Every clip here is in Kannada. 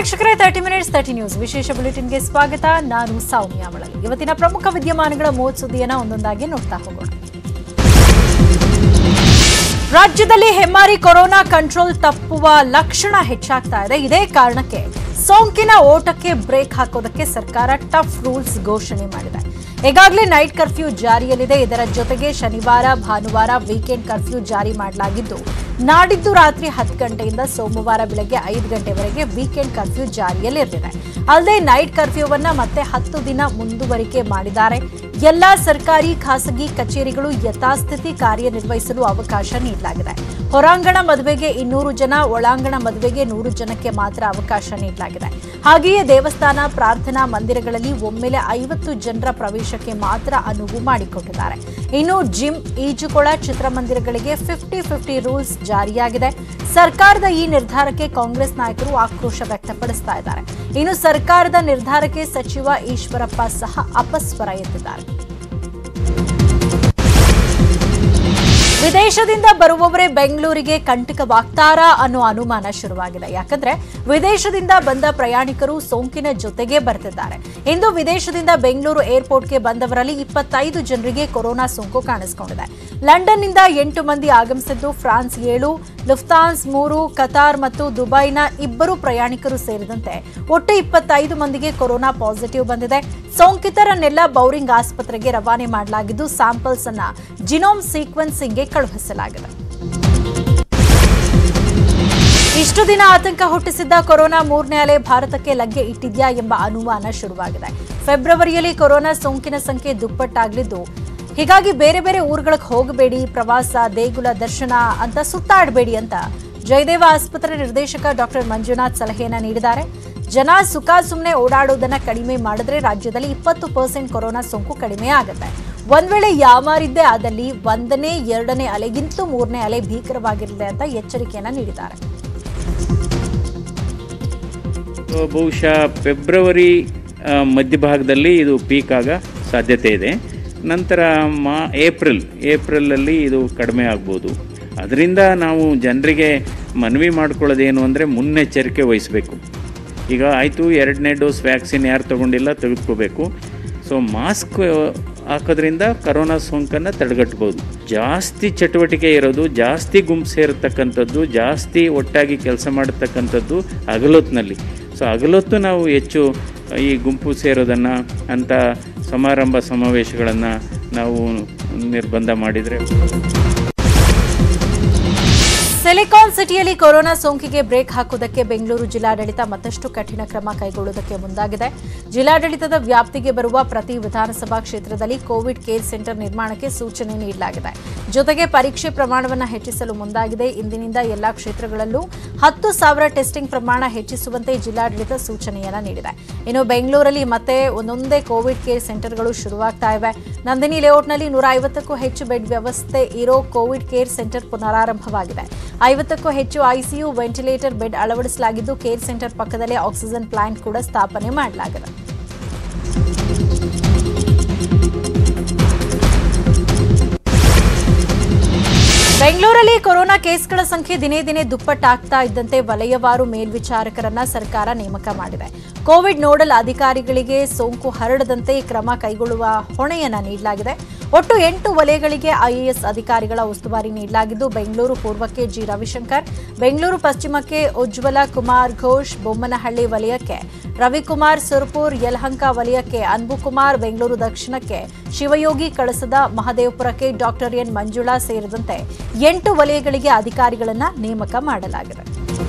ವೀಕ್ಷಕರೇ ತರ್ಟಿ ಮಿನಿಟ್ಸ್ ತರ್ಟಿ ನ್ಯೂಸ್ ವಿಶೇಷ ಬುಲೆಟಿನ್ಗೆ ಸ್ವಾಗತ ನಾನು ಸೌಮ್ಯ ಮಳಲಿ ಇವತ್ತಿನ ಪ್ರಮುಖ ವಿದ್ಯಮಾನಗಳ ಮೂವತ್ತು ಸುದ್ದಿಯನ್ನ ಒಂದೊಂದಾಗಿ ನೋಡ್ತಾ ಹೋಗೋಣ ರಾಜ್ಯದಲ್ಲಿ ಹೆಮ್ಮಾರಿ ಕೊರೋನಾ ಕಂಟ್ರೋಲ್ ತಪ್ಪುವ ಲಕ್ಷಣ ಹೆಚ್ಚಾಗ್ತಾ ಇದೆ ಇದೇ ಕಾರಣಕ್ಕೆ ಸೋಂಕಿನ ಓಟಕ್ಕೆ ಬ್ರೇಕ್ ಹಾಕೋದಕ್ಕೆ ಸರ್ಕಾರ ಟಫ್ ರೂಲ್ಸ್ ಘೋಷಣೆ ಮಾಡಿದೆ ಈಗಾಗಲೇ ನೈಟ್ ಕರ್ಫ್ಯೂ ಜಾರಿಯಲ್ಲಿದೆ ಇದರ ಜೊತೆಗೆ ಶನಿವಾರ ಭಾನುವಾರ ವೀಕೆಂಡ್ ಕರ್ಫ್ಯೂ ಜಾರಿ ಮಾಡಲಾಗಿದ್ದು ನಾಡಿದ್ದು ರಾತ್ರಿ ಹತ್ತು ಗಂಟೆಯಿಂದ ಸೋಮವಾರ ಬೆಳಗ್ಗೆ ಐದು ಗಂಟೆವರೆಗೆ ವೀಕೆಂಡ್ ಕರ್ಫ್ಯೂ ಜಾರಿಯಲ್ಲಿರಲಿದೆ ಅಲ್ಲದೆ ನೈಟ್ ಕರ್ಫ್ಯೂವನ್ನ ಮತ್ತೆ ಹತ್ತು ದಿನ ಮುಂದುವರಿಕೆ ಮಾಡಿದ್ದಾರೆ ಎಲ್ಲಾ ಸರ್ಕಾರಿ ಖಾಸಗಿ ಕಚೇರಿಗಳು ಯಥಾಸ್ಥಿತಿ ಕಾರ್ಯನಿರ್ವಹಿಸಲು ಅವಕಾಶ ನೀಡಲಾಗಿದೆ ಹೊರಾಂಗಣ ಮದುವೆಗೆ ಇನ್ನೂರು ಜನ ಒಳಾಂಗಣ ಮದುವೆಗೆ ನೂರು ಜನಕ್ಕೆ ಮಾತ್ರ ಅವಕಾಶ ನೀಡಲಾಗಿದೆ ಹಾಗೆಯೇ ದೇವಸ್ಥಾನ ಪ್ರಾರ್ಥನಾ ಮಂದಿರಗಳಲ್ಲಿ ಒಮ್ಮೆಲೆ ಐವತ್ತು ಜನರ ಪ್ರವೇಶಕ್ಕೆ ಮಾತ್ರ ಅನುವು ಮಾಡಿಕೊಟ್ಟಿದ್ದಾರೆ ಇನ್ನು ಜಿಮ್ ಈಜುಕೊಳ ಚಿತ್ರಮಂದಿರಗಳಿಗೆ ಫಿಫ್ಟಿ ಫಿಫ್ಟಿ ರೂಲ್ಸ್ ಜಾರಿಯಾಗಿದೆ ಸರ್ಕಾರದ ಈ ನಿರ್ಧಾರಕ್ಕೆ ಕಾಂಗ್ರೆಸ್ ನಾಯಕರು ಆಕ್ರೋಶ ವ್ಯಕ್ತಪಡಿಸ್ತಾ ಇದ್ದಾರೆ ಇನ್ನು ಸರ್ಕಾರದ ನಿರ್ಧಾರಕ್ಕೆ ಸಚಿವ ಈಶ್ವರಪ್ಪ ಸಹ ಅಪಸ್ವರ ಎತ್ತಿದ್ದಾರೆ ವಿದೇಶದಿಂದ ಬರುವವರೇ ಬೆಂಗಳೂರಿಗೆ ಕಂಟಕವಾಗ್ತಾರಾ ಅನ್ನೋ ಅನುಮಾನ ಶುರುವಾಗಿದೆ ಯಾಕಂದ್ರೆ ವಿದೇಶದಿಂದ ಬಂದ ಪ್ರಯಾಣಿಕರು ಸೋಂಕಿನ ಜೊತೆಗೆ ಬರ್ತಿದ್ದಾರೆ ಇಂದು ವಿದೇಶದಿಂದ ಬೆಂಗಳೂರು ಏರ್ಪೋರ್ಟ್ಗೆ ಬಂದವರಲ್ಲಿ ಇಪ್ಪತ್ತೈದು ಜನರಿಗೆ ಕೊರೋನಾ ಸೋಂಕು ಕಾಣಿಸಿಕೊಂಡಿದೆ ಲಂಡನ್ನಿಂದ ಎಂಟು ಮಂದಿ ಆಗಮಿಸಿದ್ದು ಫ್ರಾನ್ಸ್ ಏಳು ಲುಫ್ತಾನ್ಸ್ ಮೂರು ಕತಾರ್ ಮತ್ತು ದುಬೈನ ಇಬ್ಬರು ಪ್ರಯಾಣಿಕರು ಸೇರಿದಂತೆ ಒಟ್ಟು ಇಪ್ಪತ್ತೈದು ಮಂದಿಗೆ ಕೊರೋನಾ ಪಾಸಿಟಿವ್ ಬಂದಿದೆ ಸೋಂಕಿತರನ್ನೆಲ್ಲ ಬೌರಿಂಗ್ ಆಸ್ಪತ್ರೆಗೆ ರವಾನೆ ಮಾಡಲಾಗಿದ್ದು ಸ್ಯಾಂಪಲ್ಸ್ ಅನ್ನ ಜಿನೋಮ್ ಸೀಕ್ವೆನ್ಸಿಂಗ್ಗೆ ಕಳುಹಿಸಲಾಗಿದೆ ಇಷ್ಟು ದಿನ ಆತಂಕ ಹುಟ್ಟಿಸಿದ್ದ ಕೊರೋನಾ ಮೂರನೇ ಅಲೆ ಭಾರತಕ್ಕೆ ಲಗ್ಗೆ ಇಟ್ಟಿದ್ಯಾ ಎಂಬ ಅನುಮಾನ ಶುರುವಾಗಿದೆ ಫೆಬ್ರವರಿಯಲ್ಲಿ ಕೊರೋನಾ ಸೋಂಕಿನ ಸಂಖ್ಯೆ ದುಪ್ಪಟ್ಟಾಗಲಿದ್ದು ಹೀಗಾಗಿ ಬೇರೆ ಬೇರೆ ಊರುಗಳಿಗೆ ಹೋಗಬೇಡಿ ಪ್ರವಾಸ ದೇಗುಲ ದರ್ಶನ ಅಂತ ಸುತ್ತಾಡಬೇಡಿ ಅಂತ ಜಯದೇವ ಆಸ್ಪತ್ರೆ ನಿರ್ದೇಶಕ ಡಾಕ್ಟರ್ ಮಂಜುನಾಥ್ ಸಲಹೆಯನ್ನ ನೀಡಿದ್ದಾರೆ ಜನ ಸುಖ ಸುಮ್ಮನೆ ಓಡಾಡೋದನ್ನ ಕಡಿಮೆ ಮಾಡಿದ್ರೆ ರಾಜ್ಯದಲ್ಲಿ ಇಪ್ಪತ್ತು ಪರ್ಸೆಂಟ್ ಕೊರೋನಾ ಸೋಂಕು ಕಡಿಮೆ ಆಗುತ್ತೆ ಒಂದ್ ವೇಳೆ ಯಾಮಾರಿದ್ದೇ ಆದಲ್ಲಿ ಒಂದನೇ ಎರಡನೇ ಅಲೆಗಿಂತಲೂ ಮೂರನೇ ಅಲೆ ಭೀಕರವಾಗಿರಲಿದೆ ಅಂತ ಎಚ್ಚರಿಕೆಯನ್ನ ನೀಡಿದ್ದಾರೆ ಬಹುಶಃ ಫೆಬ್ರವರಿ ಆ, ಮಧ್ಯಭಾಗದಲ್ಲಿ ಇದು ಪೀಕ್ ಆಗ ಸಾಧ್ಯತೆ ಇದೆ ನಂತರ ಮಾ ಏಪ್ರಿಲ್ ಏಪ್ರಿಲಲ್ಲಿ ಇದು ಕಡಿಮೆ ಆಗ್ಬೋದು ಅದರಿಂದ ನಾವು ಜನರಿಗೆ ಮನವಿ ಮಾಡ್ಕೊಳ್ಳೋದೇನು ಅಂದರೆ ಮುನ್ನೆಚ್ಚರಿಕೆ ವಹಿಸಬೇಕು ಈಗ ಆಯಿತು ಎರಡನೇ ಡೋಸ್ ವ್ಯಾಕ್ಸಿನ್ ಯಾರು ತಗೊಂಡಿಲ್ಲ ತೆಗೆದುಕೋಬೇಕು ಸೊ ಮಾಸ್ಕ್ ಹಾಕೋದ್ರಿಂದ ಕರೋನಾ ಸೋಂಕನ್ನು ತಡೆಗಟ್ಬೋದು ಜಾಸ್ತಿ ಚಟುವಟಿಕೆ ಇರೋದು ಜಾಸ್ತಿ ಗುಂಪು ಸೇರತಕ್ಕಂಥದ್ದು ಜಾಸ್ತಿ ಒಟ್ಟಾಗಿ ಕೆಲಸ ಮಾಡತಕ್ಕಂಥದ್ದು ಹಗಲೊತ್ತಿನಲ್ಲಿ ಸೊ ಹಗಲೊತ್ತು ನಾವು ಹೆಚ್ಚು ಈ ಗುಂಪು ಸೇರೋದನ್ನು ಅಂಥ ಸಮಾರಂಭ ಸಮಾವೇಶಗಳನ್ನು ನಾವು ನಿರ್ಬಂಧ ಮಾಡಿದರೆ ಸಿಲಿಕಾನ್ ಸಿಟಿಯಲ್ಲಿ ಕೊರೋನಾ ಸೋಂಕಿಗೆ ಬ್ರೇಕ್ ಹಾಕುವುದಕ್ಕೆ ಬೆಂಗಳೂರು ಜಿಲ್ಲಾಡಳಿತ ಮತ್ತಷ್ಟು ಕಠಿಣ ಕ್ರಮ ಕೈಗೊಳ್ಳುವುದಕ್ಕೆ ಮುಂದಾಗಿದೆ ಜಿಲ್ಲಾಡಳಿತದ ವ್ಯಾಪ್ತಿಗೆ ಬರುವ ಪ್ರತಿ ವಿಧಾನಸಭಾ ಕ್ಷೇತ್ರದಲ್ಲಿ ಕೋವಿಡ್ ಕೇರ್ ಸೆಂಟರ್ ನಿರ್ಮಾಣಕ್ಕೆ ಸೂಚನೆ ನೀಡಲಾಗಿದೆ ಜೊತೆಗೆ ಪರೀಕ್ಷೆ ಪ್ರಮಾಣವನ್ನು ಹೆಚ್ಚಿಸಲು ಮುಂದಾಗಿದೆ ಇಂದಿನಿಂದ ಎಲ್ಲಾ ಕ್ಷೇತ್ರಗಳಲ್ಲೂ ಹತ್ತು ಸಾವಿರ ಟೆಸ್ಟಿಂಗ್ ಪ್ರಮಾಣ ಹೆಚ್ಚಿಸುವಂತೆ ಜಿಲ್ಲಾಡಳಿತ ಸೂಚನೆಯನ್ನ ನೀಡಿದೆ ಇನ್ನು ಬೆಂಗಳೂರಲ್ಲಿ ಮತ್ತೆ ಒಂದೊಂದೇ ಕೋವಿಡ್ ಕೇರ್ ಸೆಂಟರ್ಗಳು ಶುರುವಾಗ್ತಾ ಇವೆ ನಂದಿನಿ ಲೇಔಟ್ನಲ್ಲಿ ನೂರ ಐವತ್ತಕ್ಕೂ ಹೆಚ್ಚು ಬೆಡ್ ವ್ಯವಸ್ಥೆ ಇರೋ ಕೋವಿಡ್ ಕೇರ್ ಸೆಂಟರ್ ಪುನರಾರಂಭವಾಗಿದೆ ಐವತ್ತಕ್ಕೂ ಹೆಚ್ಚು ಐಸಿಯು ವೆಂಟಿಲೇಟರ್ ಬೆಡ್ ಅಳವಡಿಸಲಾಗಿದ್ದು ಕೇರ್ ಸೆಂಟರ್ ಪಕ್ಕದಲ್ಲೇ ಆಕ್ಸಿಜನ್ ಪ್ಲಾಂಟ್ ಕೂಡ ಸ್ಥಾಪನೆ ಮಾಡಲಾಗಿದೆ ಬೆಂಗಳೂರಲ್ಲಿ ಕೊರೋನಾ ಕೇಸ್ಗಳ ಸಂಖ್ಯೆ ದಿನೇ ದಿನೇ ದುಪ್ಪಟ್ಟಾಗ್ತಾ ಇದ್ದಂತೆ ವಲಯವಾರು ಮೇಲ್ವಿಚಾರಕರನ್ನ ಸರ್ಕಾರ ನೇಮಕ ಮಾಡಿದೆ ಕೋವಿಡ್ ನೋಡಲ್ ಅಧಿಕಾರಿಗಳಿಗೆ ಸೋಂಕು ಹರಡದಂತೆ ಕ್ರಮ ಕೈಗೊಳ್ಳುವ ಹೊಣೆಯನ್ನ ನೀಡಲಾಗಿದೆ ಒಟ್ಟು ಎಂಟು ವಲಯಗಳಿಗೆ ಐಎಎಸ್ ಅಧಿಕಾರಿಗಳ ಉಸ್ತುವಾರಿ ನೀಡಲಾಗಿದ್ದು ಬೆಂಗಳೂರು ಪೂರ್ವಕ್ಕೆ ಜಿ ರವಿಶಂಕರ್ ಬೆಂಗಳೂರು ಪಶ್ಚಿಮಕ್ಕೆ ಉಜ್ವಲ ಕುಮಾರ್ ಘೋಷ್ ಬೊಮ್ಮನಹಳ್ಳಿ ವಲಯಕ್ಕೆ ರವಿಕುಮಾರ್ ಸುರ್ಪುರ್ ಯಲಹಂಕ ವಲಯಕ್ಕೆ ಅನ್ಬುಕುಮಾರ್ ಬೆಂಗಳೂರು ದಕ್ಷಿಣಕ್ಕೆ ಶಿವಯೋಗಿ ಕಳಸದ ಮಹದೇವಪುರಕ್ಕೆ ಡಾಕ್ಟರ್ ಎನ್ ಮಂಜುಳಾ ಸೇರಿದಂತೆ ಎಂಟು ವಲಯಗಳಿಗೆ ಅಧಿಕಾರಿಗಳನ್ನ ನೇಮಕ ಮಾಡಲಾಗಿದೆ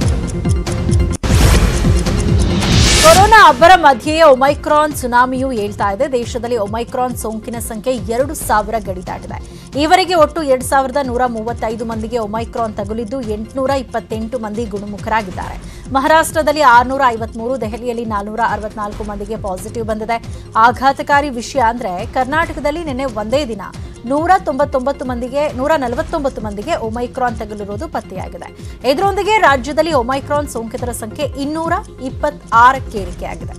ಕೊರೋನಾ ಅಬ್ಬರ ಮಧ್ಯೆಯೇ ಒಮೈಕ್ರಾನ್ ಸುನಾಮಿಯು ಏಳ್ತಾ ಇದೆ ದೇಶದಲ್ಲಿ ಒಮೈಕ್ರಾನ್ ಸೋಂಕಿನ ಸಂಖ್ಯೆ ಎರಡು ಸಾವಿರ ಗಡಿ ದಾಟಿದೆ ಈವರೆಗೆ ಒಟ್ಟು ಎರಡ್ ಸಾವಿರದ ನೂರ ಮೂವತ್ತೈದು ಮಂದಿಗೆ ಒಮೈಕ್ರಾನ್ ತಗುಲಿದ್ದು ಎಂಟುನೂರ ಇಪ್ಪತ್ತೆಂಟು ಮಂದಿ ಗುಣಮುಖರಾಗಿದ್ದಾರೆ ಮಹಾರಾಷ್ಟ್ರದಲ್ಲಿ ಆರುನೂರ ಐವತ್ಮೂರು ದೆಹಲಿಯಲ್ಲಿ ನಾಲ್ನೂರ ಅರವತ್ನಾಲ್ಕು ಮಂದಿಗೆ ಪಾಸಿಟಿವ್ ಬಂದಿದೆ ಆಘಾತಕಾರಿ ವಿಷಯ ಅಂದ್ರೆ ಕರ್ನಾಟಕದಲ್ಲಿ ನಿನ್ನೆ ಒಂದೇ ದಿನ ನೂರ ತೊಂಬತ್ತೊಂಬತ್ತು ಮಂದಿಗೆ ನೂರ ನಲವತ್ತೊಂಬತ್ತು ಮಂದಿಗೆ ಒಮೈಕ್ರಾನ್ ತಗುಲಿರುವುದು ಪತ್ತೆಯಾಗಿದೆ ಇದರೊಂದಿಗೆ ರಾಜ್ಯದಲ್ಲಿ ಒಮೈಕ್ರಾನ್ ಸೋಂಕಿತರ ಸಂಖ್ಯೆ ಇನ್ನೂರ ಇಪ್ಪತ್ತಾರಕ್ಕೆ ಏರಿಕೆಯಾಗಿದೆ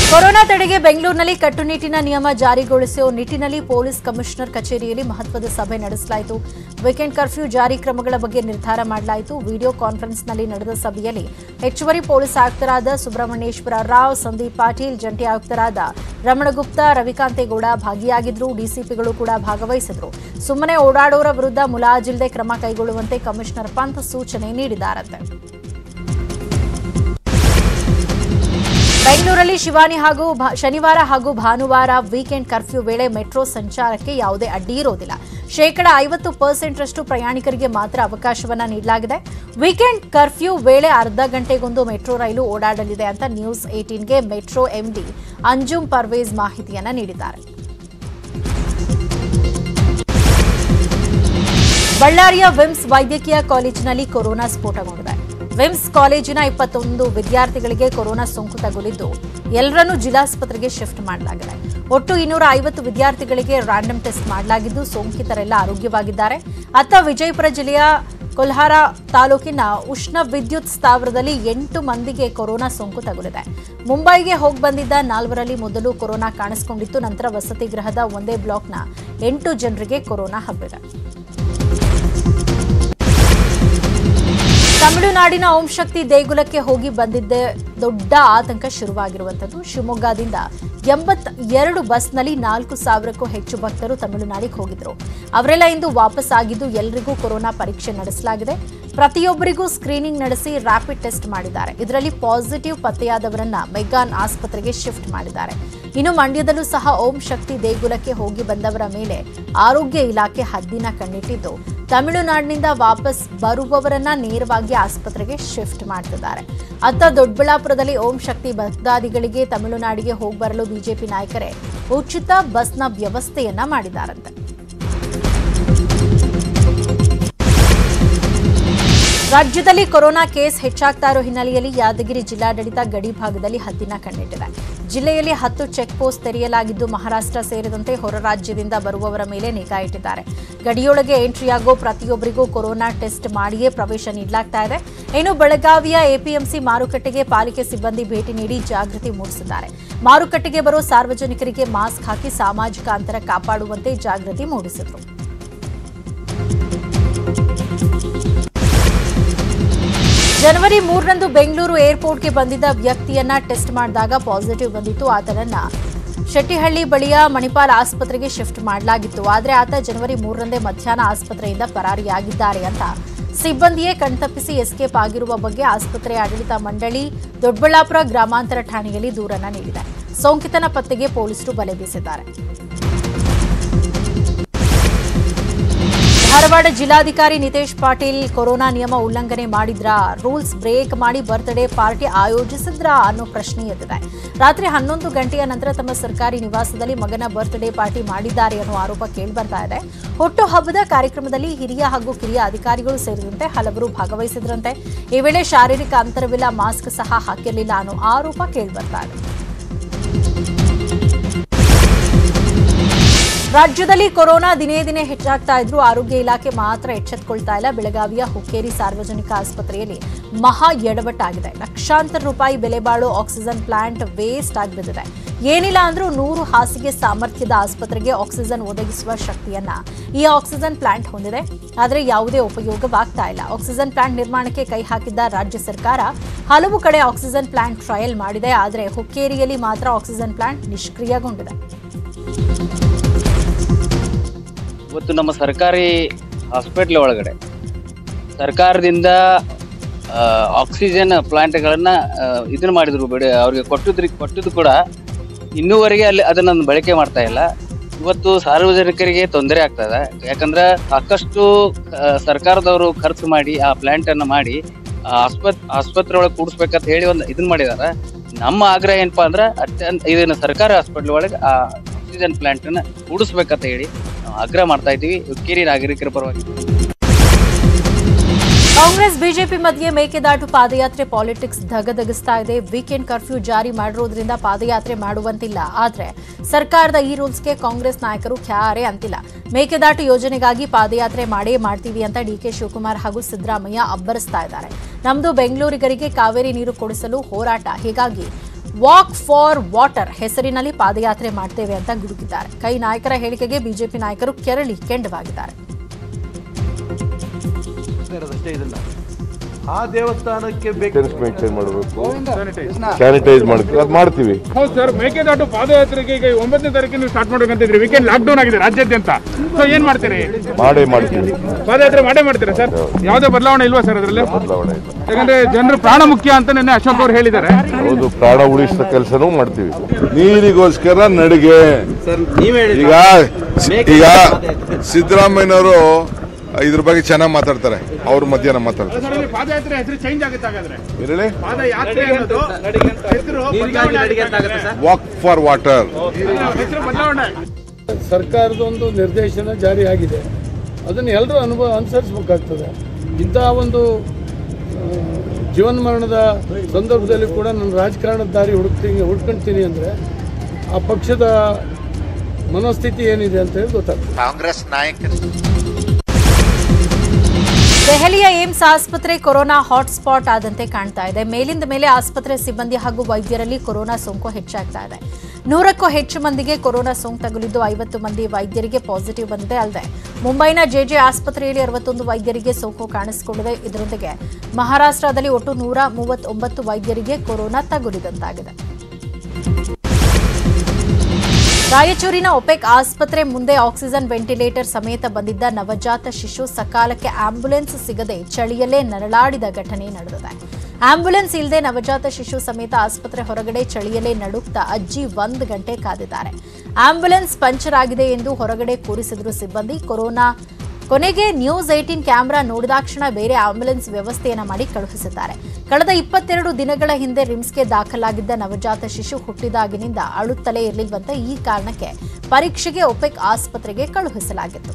ಕೊರೋನಾ ತಡೆಗೆ ಬೆಂಗಳೂರಿನಲ್ಲಿ ಕಟ್ಟುನಿಟ್ಟಿನ ನಿಯಮ ಜಾರಿಗೊಳಿಸುವ ನಿಟ್ಟಿನಲ್ಲಿ ಪೊಲೀಸ್ ಕಮಿಷನರ್ ಕಚೇರಿಯಲ್ಲಿ ಮಹತ್ವದ ಸಭೆ ನಡೆಸಲಾಯಿತು ವೀಕೆಂಡ್ ಕರ್ಫ್ಯೂ ಜಾರಿ ಕ್ರಮಗಳ ಬಗ್ಗೆ ನಿರ್ಧಾರ ಮಾಡಲಾಯಿತು ವಿಡಿಯೋ ಕಾನ್ಫರೆನ್ಸ್ನಲ್ಲಿ ನಡೆದ ಸಭೆಯಲ್ಲಿ ಹೆಚ್ಚುವರಿ ಪೊಲೀಸ್ ಆಯುಕ್ತರಾದ ಸುಬ್ರಹ್ಮಣ್ಯೇಶ್ವರ ರಾವ್ ಸಂದೀಪ್ ಪಾಟೀಲ್ ಜಂಟಿ ಆಯುಕ್ತರಾದ ರಮಣಗುಪ್ತಾ ರವಿಕಾಂತೇಗೌಡ ಭಾಗಿಯಾಗಿದ್ರು ಡಿಸಿಪಿಗಳು ಕೂಡ ಭಾಗವಹಿಸಿದ್ರು ಸುಮ್ಮನೆ ಓಡಾಡೋರ ವಿರುದ್ಧ ಮುಲಾಜಿಲ್ಲದೆ ಕ್ರಮ ಕೈಗೊಳ್ಳುವಂತೆ ಕಮಿಷನರ್ ಪಂತ್ ಸೂಚನೆ ನೀಡಿದ್ದಾರಂತೆ ಬೆಂಗಳೂರಲ್ಲಿ ಶಿವಾನಿ ಹಾಗೂ ಭಾ- ಶನಿವಾರ ಹಾಗೂ ಭಾನುವಾರ ವೀಕೆಂಡ್ ಕರ್ಫ್ಯೂ ವೇಳೆ ಮೆಟ್ರೋ ಸಂಚಾರಕ್ಕೆ ಯಾವುದೇ ಅಡ್ಡಿ ಇರೋದಿಲ್ಲ ಶೇಕಡ ಐವತ್ತು ಪರ್ಸೆಂಟ್ರಷ್ಟು ಪ್ರಯಾಣಿಕರಿಗೆ ಮಾತ್ರ ಅವಕಾಶವನ್ನ ನೀಡಲಾಗಿದೆ ವೀಕೆಂಡ್ ಕರ್ಫ್ಯೂ ವೇಳೆ ಅರ್ಧ ಗಂಟೆಗೊಂದು ಮೆಟ್ರೋ ರೈಲು ಓಡಾಡಲಿದೆ ಅಂತ ನ್ಯೂಸ್ ಏಟೀನ್ಗೆ ಮೆಟ್ರೋ ಎಂಡಿ ಅಂಜುಮ್ ಪರ್ವೇಜ್ ಮಾಹಿತಿಯನ್ನ ನೀಡಿದ್ದಾರೆ ಬಳ್ಳಾರಿಯ ವಿಮ್ಸ್ ವೈದ್ಯಕೀಯ ಕಾಲೇಜಿನಲ್ಲಿ ಕೊರೋನಾ ಸ್ಫೋಟಗೊಂಡಿದೆ ವಿಮ್ಸ್ ಕಾಲೇಜಿನ ಇಪ್ಪತ್ತೊಂದು ವಿದ್ಯಾರ್ಥಿಗಳಿಗೆ ಕೊರೋನಾ ಸೋಂಕು ತಗುಲಿದ್ದು ಎಲ್ಲರನ್ನೂ ಜಿಲ್ಲಾಸ್ಪತ್ರೆಗೆ ಶಿಫ್ಟ್ ಮಾಡಲಾಗಿದೆ ಒಟ್ಟು ಇನ್ನೂರ ಐವತ್ತು ವಿದ್ಯಾರ್ಥಿಗಳಿಗೆ ರ್ಯಾಂಡಮ್ ಟೆಸ್ಟ್ ಮಾಡಲಾಗಿದ್ದು ಸೋಂಕಿತರೆಲ್ಲ ಆರೋಗ್ಯವಾಗಿದ್ದಾರೆ ಅತ್ತ ವಿಜಯಪುರ ಜಿಲ್ಲೆಯ ಕೊಲ್ಹಾರ ತಾಲೂಕಿನ ಉಷ್ಣ ವಿದ್ಯುತ್ ಸ್ಥಾವರದಲ್ಲಿ ಎಂಟು ಮಂದಿಗೆ ಕೊರೋನಾ ಸೋಂಕು ತಗುಲಿದೆ ಮುಂಬೈಗೆ ಹೋಗಿ ಬಂದಿದ್ದ ನಾಲ್ವರಲ್ಲಿ ಮೊದಲು ಕೊರೋನಾ ಕಾಣಿಸಿಕೊಂಡಿತ್ತು ನಂತರ ವಸತಿ ಗೃಹದ ಒಂದೇ ಬ್ಲಾಕ್ನ ಎಂಟು ಜನರಿಗೆ ಕೊರೋನಾ ಹಬ್ಬಿದೆ ತಮಿಳುನಾಡಿನ ಓಂ ಶಕ್ತಿ ದೇಗುಲಕ್ಕೆ ಹೋಗಿ ಬಂದಿದ್ದ ದೊಡ್ಡ ಆತಂಕ ಶುರುವಾಗಿರುವಂಥದ್ದು ಶಿವಮೊಗ್ಗದಿಂದ ಎಂಬತ್ ಎರಡು ಬಸ್ನಲ್ಲಿ ನಾಲ್ಕು ಸಾವಿರಕ್ಕೂ ಹೆಚ್ಚು ಭಕ್ತರು ತಮಿಳುನಾಡಿಗೆ ಹೋಗಿದ್ರು ಅವರೆಲ್ಲ ಇಂದು ವಾಪಸ್ ಆಗಿದ್ದು ಎಲ್ಲರಿಗೂ ಕೊರೋನಾ ಪರೀಕ್ಷೆ ನಡೆಸಲಾಗಿದೆ ಪ್ರತಿಯೊಬ್ಬರಿಗೂ ಸ್ಕ್ರೀನಿಂಗ್ ನಡೆಸಿ ರ್ಯಾಪಿಡ್ ಟೆಸ್ಟ್ ಮಾಡಿದ್ದಾರೆ ಇದರಲ್ಲಿ ಪಾಸಿಟಿವ್ ಪತ್ತೆಯಾದವರನ್ನ ಮೆಗ್ಗಾನ್ ಆಸ್ಪತ್ರೆಗೆ ಶಿಫ್ಟ್ ಮಾಡಿದ್ದಾರೆ ಇನ್ನು ಮಂಡ್ಯದಲ್ಲೂ ಸಹ ಓಂ ಶಕ್ತಿ ದೇಗುಲಕ್ಕೆ ಹೋಗಿ ಬಂದವರ ಮೇಲೆ ಆರೋಗ್ಯ ಇಲಾಖೆ ಹದ್ದಿನ ಕಣ್ಣಿಟ್ಟಿದ್ದು ತಮಿಳುನಾಡಿನಿಂದ ವಾಪಸ್ ಬರುವವರನ್ನ ನೇರವಾಗಿ ಆಸ್ಪತ್ರೆಗೆ ಶಿಫ್ಟ್ ಮಾಡ್ತಿದ್ದಾರೆ ಅತ್ತ ದೊಡ್ಡಬಳ್ಳಾಪುರದಲ್ಲಿ ಓಂ ಶಕ್ತಿ ಭಕ್ತಾದಿಗಳಿಗೆ ತಮಿಳುನಾಡಿಗೆ ಹೋಗಿ ಬರಲು ಬಿಜೆಪಿ ನಾಯಕರೇ ಉಚಿತ ಬಸ್ನ ವ್ಯವಸ್ಥೆಯನ್ನ ಮಾಡಿದ್ದಾರಂತೆ ರಾಜ್ಯದಲ್ಲಿ ಕೊರೋನಾ ಕೇಸ್ ಹೆಚ್ಚಾಗ್ತಾ ಇರೋ ಹಿನ್ನೆಲೆಯಲ್ಲಿ ಯಾದಗಿರಿ ಜಿಲ್ಲಾಡಳಿತ ಗಡಿ ಭಾಗದಲ್ಲಿ ಹದ್ದಿನ ಕಣ್ಣಿಟ್ಟಿದೆ ಜಿಲ್ಲೆಯಲ್ಲಿ ಹತ್ತು ಚೆಕ್ ಪೋಸ್ಟ್ ತೆರೆಯಲಾಗಿದ್ದು ಮಹಾರಾಷ್ಟ್ರ ಸೇರಿದಂತೆ ಹೊರ ರಾಜ್ಯದಿಂದ ಬರುವವರ ಮೇಲೆ ನಿಗಾ ಇಟ್ಟಿದ್ದಾರೆ ಗಡಿಯೊಳಗೆ ಎಂಟ್ರಿಯಾಗೋ ಪ್ರತಿಯೊಬ್ಬರಿಗೂ ಕೊರೋನಾ ಟೆಸ್ಟ್ ಮಾಡಿಯೇ ಪ್ರವೇಶ ನೀಡಲಾಗ್ತಾ ಇದೆ ಇನ್ನು ಬೆಳಗಾವಿಯ ಎಪಿಎಂಸಿ ಮಾರುಕಟ್ಟೆಗೆ ಪಾಲಿಕೆ ಸಿಬ್ಬಂದಿ ಭೇಟಿ ನೀಡಿ ಜಾಗೃತಿ ಮೂಡಿಸಿದ್ದಾರೆ ಮಾರುಕಟ್ಟೆಗೆ ಬರೋ ಸಾರ್ವಜನಿಕರಿಗೆ ಮಾಸ್ಕ್ ಹಾಕಿ ಸಾಮಾಜಿಕ ಅಂತರ ಕಾಪಾಡುವಂತೆ ಜಾಗೃತಿ ಮೂಡಿಸಿದರು ಜನವರಿ ಮೂರರಂದು ಬೆಂಗಳೂರು ಏರ್ಪೋರ್ಟ್ಗೆ ಬಂದಿದ್ದ ವ್ಯಕ್ತಿಯನ್ನ ಟೆಸ್ಟ್ ಮಾಡಿದಾಗ ಪಾಸಿಟಿವ್ ಬಂದಿತ್ತು ಆತನನ್ನ ಶೆಟ್ಟಿಹಳ್ಳಿ ಬಳಿಯ ಮಣಿಪಾಲ್ ಆಸ್ಪತ್ರೆಗೆ ಶಿಫ್ಟ್ ಮಾಡಲಾಗಿತ್ತು ಆದರೆ ಆತ ಜನವರಿ ಮೂರರಂದೇ ಮಧ್ಯಾಹ್ನ ಆಸ್ಪತ್ರೆಯಿಂದ ಪರಾರಿಯಾಗಿದ್ದಾರೆ ಅಂತ ಸಿಬ್ಬಂದಿಯೇ ಕಣ್ತಪ್ಪಿಸಿ ಎಸ್ಕೇಪ್ ಆಗಿರುವ ಬಗ್ಗೆ ಆಸ್ಪತ್ರೆ ಆಡಳಿತ ಮಂಡಳಿ ದೊಡ್ಡಬಳ್ಳಾಪುರ ಗ್ರಾಮಾಂತರ ಠಾಣೆಯಲ್ಲಿ ದೂರನ್ನ ನೀಡಿದೆ ಸೋಂಕಿತನ ಪತ್ತೆಗೆ ಪೊಲೀಸರು ಬಲೆ ಬೀಸಿದ್ದಾರೆ ಧಾರವಾಡ ಜಿಲ್ಲಾಧಿಕಾರಿ ನಿತೇಶ್ ಪಾಟೀಲ್ ಕೊರೋನಾ ನಿಯಮ ಉಲ್ಲಂಘನೆ ಮಾಡಿದ್ರಾ ರೂಲ್ಸ್ ಬ್ರೇಕ್ ಮಾಡಿ ಬರ್ತ್ಡೇ ಪಾರ್ಟಿ ಆಯೋಜಿಸಿದ್ರಾ ಅನ್ನೋ ಪ್ರಶ್ನೆ ಎದ್ದಿದೆ ರಾತ್ರಿ ಹನ್ನೊಂದು ಗಂಟೆಯ ನಂತರ ತಮ್ಮ ಸರ್ಕಾರಿ ನಿವಾಸದಲ್ಲಿ ಮಗನ ಬರ್ತ್ಡೇ ಪಾರ್ಟಿ ಮಾಡಿದ್ದಾರೆ ಅನ್ನೋ ಆರೋಪ ಕೇಳಿಬರ್ತಾ ಇದೆ ಹುಟ್ಟು ಹಬ್ಬದ ಕಾರ್ಯಕ್ರಮದಲ್ಲಿ ಹಿರಿಯ ಹಾಗೂ ಕಿರಿಯ ಅಧಿಕಾರಿಗಳು ಸೇರಿದಂತೆ ಹಲವರು ಭಾಗವಹಿಸಿದ್ರಂತೆ ಈ ವೇಳೆ ಶಾರೀರಿಕ ಅಂತರವಿಲ್ಲ ಮಾಸ್ಕ್ ಸಹ ಹಾಕಿರಲಿಲ್ಲ ಅನ್ನೋ ಆರೋಪ ಕೇಳಿಬರ್ತಾ ಇದೆ ರಾಜ್ಯದಲ್ಲಿ ಕೊರೋನಾ ದಿನೇ ದಿನೇ ಹೆಚ್ಚಾಗ್ತಾ ಇದ್ರು ಆರೋಗ್ಯ ಇಲಾಖೆ ಮಾತ್ರ ಎಚ್ಚೆತ್ತುಕೊಳ್ತಾ ಇಲ್ಲ ಬೆಳಗಾವಿಯ ಹುಕ್ಕೇರಿ ಸಾರ್ವಜನಿಕ ಆಸ್ಪತ್ರೆಯಲ್ಲಿ ಮಹಾ ಎಡವಟ್ಟಾಗಿದೆ ಲಕ್ಷಾಂತರ ರೂಪಾಯಿ ಬೆಲೆ ಬಾಳೋ ಆಕ್ಸಿಜನ್ ಪ್ಲಾಂಟ್ ವೇಸ್ಟ್ ಆಗಿ ಬಿದ್ದಿದೆ ಏನಿಲ್ಲ ಅಂದ್ರೂ ನೂರು ಹಾಸಿಗೆ ಸಾಮರ್ಥ್ಯದ ಆಸ್ಪತ್ರೆಗೆ ಆಕ್ಸಿಜನ್ ಒದಗಿಸುವ ಶಕ್ತಿಯನ್ನ ಈ ಆಕ್ಸಿಜನ್ ಪ್ಲಾಂಟ್ ಹೊಂದಿದೆ ಆದರೆ ಯಾವುದೇ ಉಪಯೋಗವಾಗ್ತಾ ಇಲ್ಲ ಆಕ್ಸಿಜನ್ ಪ್ಲಾಂಟ್ ನಿರ್ಮಾಣಕ್ಕೆ ಕೈ ಹಾಕಿದ್ದ ರಾಜ್ಯ ಸರ್ಕಾರ ಹಲವು ಕಡೆ ಆಕ್ಸಿಜನ್ ಪ್ಲಾಂಟ್ ಟ್ರಯಲ್ ಮಾಡಿದೆ ಆದರೆ ಹುಕ್ಕೇರಿಯಲ್ಲಿ ಮಾತ್ರ ಆಕ್ಸಿಜನ್ ಪ್ಲಾಂಟ್ ನಿಷ್ಕ್ರಿಯಗೊಂಡಿದೆ ಇವತ್ತು ನಮ್ಮ ಸರ್ಕಾರಿ ಹಾಸ್ಪಿಟ್ಲ್ ಒಳಗಡೆ ಸರ್ಕಾರದಿಂದ ಆ, ಆಕ್ಸಿಜನ್ ಪ್ಲಾಂಟ್ಗಳನ್ನ ಆ, ಇದನ್ನ ಮಾಡಿದ್ರು ಬಿಡಿ ಅವ್ರಿಗೆ ಕೊಟ್ಟಿದ್ರಿ ಕೊಟ್ಟಿದ್ದು ಕೂಡ ಇನ್ನೂವರೆಗೆ ಅಲ್ಲಿ ಅದನ್ನ ಬಳಕೆ ಮಾಡ್ತಾ ಇಲ್ಲ ಇವತ್ತು ಸಾರ್ವಜನಿಕರಿಗೆ ತೊಂದರೆ ಆಗ್ತದೆ ಯಾಕಂದ್ರೆ ಸಾಕಷ್ಟು ಆ, ಸರ್ಕಾರದವರು ಖರ್ಚು ಮಾಡಿ ಆ ಪ್ಲಾಂಟ್ ಅನ್ನ ಮಾಡಿ ಆ ಆಸ್ಪತ್ ಆಸ್ಪತ್ರೆ ಒಳಗೆ ಕೂಡಿಸ್ಬೇಕಂತ ಹೇಳಿ ಒಂದು ಇದನ್ನ ಮಾಡಿದಾರ ನಮ್ಮ ಆಗ್ರಹ ಏನಪ್ಪಾ ಅಂದ್ರೆ ಅತ್ಯಂತ ಇದನ್ನ ಸರ್ಕಾರಿ ಹಾಸ್ಪಿಟ್ಲ್ ಒಳಗೆ ಆ ಆಕ್ಸಿಜನ್ ಪ್ಲಾಂಟ್ ಅನ್ನ ಕೂಡಿಸ್ಬೇಕಂತ ಹೇಳಿ ನಾವು ಆಗ್ರಹ ಮಾಡ್ತಾ ಇದ್ದೀವಿ ಹುಕ್ಕೇರಿ ನಾಗರಿಕರ ಪರವಾಗಿ ಕಾಂಗ್ರೆಸ್ ಬಿಜೆಪಿ ಮಧ್ಯೆ ಮೇಕೆದಾಟು ಪಾದಯಾತ್ರೆ ಪಾಲಿಟಿಕ್ಸ್ ಧಗಧಗಿಸ್ತಾ ಇದೆ ವೀಕೆಂಡ್ ಕರ್ಫ್ಯೂ ಜಾರಿ ಮಾಡಿರೋದ್ರಿಂದ ಪಾದಯಾತ್ರೆ ಮಾಡುವಂತಿಲ್ಲ ಆದ್ರೆ ಸರ್ಕಾರದ ಈ ರೂಲ್ಸ್ಗೆ ಕಾಂಗ್ರೆಸ್ ನಾಯಕರು ಕ್ಯಾರೆ ಅಂತಿಲ್ಲ ಮೇಕೆದಾಟು ಯೋಜನೆಗಾಗಿ ಪಾದಯಾತ್ರೆ ಮಾಡೇ ಮಾಡ್ತೀವಿ ಅಂತ ಡಿಕೆ ಶಿವಕುಮಾರ್ ಹಾಗೂ ಸಿದ್ದರಾಮಯ್ಯ ಅಬ್ಬರಿಸ್ತಾ ಇದ್ದಾರೆ ನಮ್ದು ಬೆಂಗಳೂರಿಗರಿಗೆ ಕಾವೇರಿ ನೀರು ಕೊಡಿಸಲು ಹೋರಾಟ ಹೀಗಾಗಿ ವಾಕ್ ಫಾರ್ ವಾಟರ್ ಹೆಸರಿನಲ್ಲಿ ಪಾದಯಾತ್ರೆ ಮಾಡ್ತೇವೆ ಅಂತ ಗುಡುಗಿದ್ದಾರೆ ಕೈ ನಾಯಕರ ಹೇಳಿಕೆಗೆ ಬಿಜೆಪಿ ನಾಯಕರು ಕೆರಳಿ ಕೆಂಡವಾಗಿದ್ದಾರೆ ಇರೋದಷ್ಟೇ ಇದನ್ನ ಆ ದೇವಸ್ಥಾನಕ್ಕೆ ಬೇಕು ಡಿಸ್ಟೆನ್ಸ್ ಮೇಂಟೈನ್ ಮಾಡಬೇಕು ಸ್ಯಾನಿಟೈಸ್ ಮಾಡ್ತೀವಿ ಅದು ಮಾಡ್ತೀವಿ ಹೌದು ಸರ್ ಮೇಕೆದಾಟು ಪಾದಯಾತ್ರೆಗೆ ಈಗ ಒಂಬತ್ತನೇ ತಾರೀಕಿನ ಸ್ಟಾರ್ಟ್ ಮಾಡ್ಬೇಕಂತಿದ್ರಿ ವೀಕೆಂಡ್ ಲಾಕ್ ಡೌನ್ ಆಗಿದೆ ರಾಜ್ಯಾದ್ಯಂತ ಸೊ ಏನ್ ಮಾಡ್ತೀರಿ ಮಾಡೇ ಮಾಡ್ತೀವಿ ಪಾದಯಾತ್ರೆ ಮಾಡೇ ಮಾಡ್ತೀರಾ ಸರ್ ಯಾವುದೇ ಬದಲಾವಣೆ ಇಲ್ವಾ ಸರ್ ಅದರಲ್ಲಿ ಬದಲಾವಣೆ ಇಲ್ಲ ಯಾಕಂದ್ರೆ ಜನರು ಪ್ರಾಣ ಮುಖ್ಯ ಅಂತ ನಿನ್ನೆ ಅಶೋಕ್ ಅವರು ಹೇಳಿದ್ದಾರೆ ಹೌದು ಪ್ರಾಣ ಉಳಿಸೋ ಕೆಲಸನೂ ಮಾಡ್ತೀವಿ ನೀರಿಗೋಸ್ಕರ ನಡಿಗೆ ಈಗ ಈಗ ಸಿದ್ದರಾಮಯ್ಯನವರು ಇದ್ರ ಬಗ್ಗೆ ಚೆನ್ನಾಗಿ ಮಾತಾಡ್ತಾರೆ ಅವ್ರ ಮಧ್ಯಾಹ್ನ ಮಾತಾಡ್ತಾರೆ ಅದರಲ್ಲಿ ಪಾದಯಾತ್ರೆ ಹೆಸರು ಚೇಂಜ್ ಆಗುತ್ತೆ ಹಾಗಾದ್ರೆ ಇರಲಿ ಪಾದಯಾತ್ರೆ ಅನ್ನೋದು ಹೆಸರು ಬದಲಾವಣೆ ಆಗುತ್ತೆ. ವಾಕ್ ಫಾರ್ ವಾಟರ್ ಹೆಸರು ಬದಲಾವಣೆ ಸರ್ಕಾರದ ಒಂದು ನಿರ್ದೇಶನ ಜಾರಿ ಆಗಿದೆ ಅದನ್ನು ಎಲ್ಲರೂ ಅನುಭವ ಅನುಸರಿಸಬೇಕಾಗ್ತದೆ ಇಂತಹ ಒಂದು ಆ, ಜೀವನ ಮರಣದ ಸಂದರ್ಭದಲ್ಲಿ ಕೂಡ ನಾನು ರಾಜಕಾರಣದ ದಾರಿ ಹುಡುಕ್ತೀನಿ ಹುಡ್ಕೊಂತೀನಿ ಅಂದರೆ ಆ ಪಕ್ಷದ ಮನೋಸ್ಥಿತಿ ಏನಿದೆ ಅಂತ ಹೇಳಿ ಗೊತ್ತಾಗ್ತದೆ ಕಾಂಗ್ರೆಸ್ ನಾಯಕರು ದೆಹಲಿಯ ಏಮ್ಸ್ ಆಸ್ಪತ್ರೆ ಕೊರೋನಾ ಹಾಟ್ಸ್ಪಾಟ್ ಆದಂತೆ ಕಾಣ್ತಾ ಇದೆ ಮೇಲಿಂದ ಮೇಲೆ ಆಸ್ಪತ್ರೆ ಸಿಬ್ಬಂದಿ ಹಾಗೂ ವೈದ್ಯರಲ್ಲಿ ಕೊರೋನಾ ಸೋಂಕು ಹೆಚ್ಚಾಗ್ತಾ ಇದೆ ನೂರಕ್ಕೂ ಹೆಚ್ಚು ಮಂದಿಗೆ ಕೊರೋನಾ ಸೋಂಕು ತಗುಲಿದ್ದು ಐವತ್ತು ಮಂದಿ ವೈದ್ಯರಿಗೆ ಪಾಸಿಟಿವ್ ಬಂದಿದೆ ಅಲ್ಲದೆ ಮುಂಬೈನ ಜೆಜೆ ಆಸ್ಪತ್ರೆಯಲ್ಲಿ ಅರವತ್ತೊಂದು ವೈದ್ಯರಿಗೆ ಸೋಂಕು ಕಾಣಿಸಿಕೊಂಡಿದೆ ಇದರೊಂದಿಗೆ ಮಹಾರಾಷ್ಟ್ರದಲ್ಲಿ ಒಟ್ಟು ನೂರ ಮೂವತ್ತೊಂಬತ್ತು ವೈದ್ಯರಿಗೆ ಕೊರೋನಾ ತಗುಲಿದಂತಾಗಿದೆ ರಾಯಚೂರಿನ ಒಪೆಕ್ ಆಸ್ಪತ್ರೆ ಮುಂದೆ ಆಕ್ಸಿಜನ್ ವೆಂಟಿಲೇಟರ್ ಸಮೇತ ಬಂದಿದ್ದ ನವಜಾತ ಶಿಶು ಸಕಾಲಕ್ಕೆ ಆಂಬ್ಯುಲೆನ್ಸ್ ಸಿಗದೆ ಚಳಿಯಲ್ಲೇ ನರಳಾಡಿದ ಘಟನೆ ನಡೆದಿದೆ ಆಂಬ್ಯುಲೆನ್ಸ್ ಇಲ್ಲದೆ ನವಜಾತ ಶಿಶು ಸಮೇತ ಆಸ್ಪತ್ರೆ ಹೊರಗಡೆ ಚಳಿಯಲ್ಲೇ ನಡುಕ್ತಾ ಅಜ್ಜಿ ಒಂದು ಗಂಟೆ ಕಾದಿದ್ದಾರೆ ಆಂಬ್ಯುಲೆನ್ಸ್ ಪಂಚರ್ ಆಗಿದೆ ಎಂದು ಹೊರಗಡೆ ಕೂರಿಸಿದ್ರು ಸಿಬ್ಬಂದಿ ಕೊರೋನಾ ಕೊನೆಗೆ ನ್ಯೂಸ್ ಏಟೀನ್ ಕ್ಯಾಮೆರಾ ನೋಡಿದಾಕ್ಷಣ ಬೇರೆ ಆಂಬ್ಯುಲೆನ್ಸ್ ವ್ಯವಸ್ಥೆಯನ್ನ ಮಾಡಿ ಕಳುಹಿಸಿದ್ದಾರೆ ಕಳೆದ ಇಪ್ಪತ್ತೆರಡು ದಿನಗಳ ಹಿಂದೆ ರಿಮ್ಸ್ಗೆ ದಾಖಲಾಗಿದ್ದ ನವಜಾತ ಶಿಶು ಹುಟ್ಟಿದಾಗಿನಿಂದ ಅಳುತ್ತಲೇ ಇರಲಿಲ್ವಂತೆ ಈ ಕಾರಣಕ್ಕೆ ಪರೀಕ್ಷೆಗೆ ಒಪೆಕ್ ಆಸ್ಪತ್ರೆಗೆ ಕಳುಹಿಸಲಾಗಿತ್ತು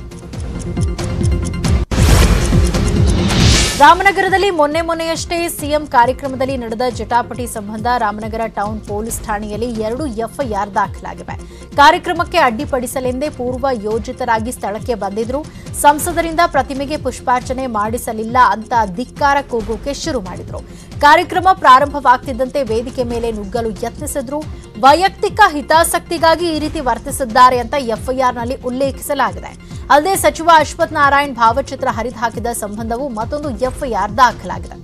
ರಾಮನಗರದಲ್ಲಿ ಮೊನ್ನೆ ಮೊನ್ನೆಯಷ್ಟೇ ಸಿಎಂ ಕಾರ್ಯಕ್ರಮದಲ್ಲಿ ನಡೆದ ಜಟಾಪಟಿ ಸಂಬಂಧ ರಾಮನಗರ ಟೌನ್ ಪೊಲೀಸ್ ಠಾಣೆಯಲ್ಲಿ ಎರಡು ಎಫ್ಐಆರ್ ದಾಖಲಾಗಿವೆ ಕಾರ್ಯಕ್ರಮಕ್ಕೆ ಅಡ್ಡಿಪಡಿಸಲೆಂದೇ ಪೂರ್ವ ಯೋಜಿತರಾಗಿ ಸ್ಥಳಕ್ಕೆ ಬಂದಿದ್ರು ಸಂಸದರಿಂದ ಪ್ರತಿಮೆಗೆ ಪುಷ್ಪಾರ್ಚನೆ ಮಾಡಿಸಲಿಲ್ಲ ಅಂತ ಧಿಕ್ಕಾರ ಕೂಗೋಕೆ ಶುರು ಮಾಡಿದ್ರು ಕಾರ್ಯಕ್ರಮ ಪ್ರಾರಂಭವಾಗ್ತಿದ್ದಂತೆ ವೇದಿಕೆ ಮೇಲೆ ನುಗ್ಗಲು ಯತ್ನಿಸಿದ್ರು ವೈಯಕ್ತಿಕ ಹಿತಾಸಕ್ತಿಗಾಗಿ ಈ ರೀತಿ ವರ್ತಿಸಿದ್ದಾರೆ ಅಂತ ಎಫ್ಐಆರ್ನಲ್ಲಿ ಉಲ್ಲೇಖಿಸಲಾಗಿದೆ ಅಲ್ಲದೆ ಸಚಿವ ಅಶ್ವಥ್ ನಾರಾಯಣ್ ಭಾವಚಿತ್ರ ಹರಿದು ಹಾಕಿದ ಸಂಬಂಧವೂ ಮತ್ತೊಂದು ಎಫ್ಐಆರ್ ದಾಖಲಾಗಿದೆ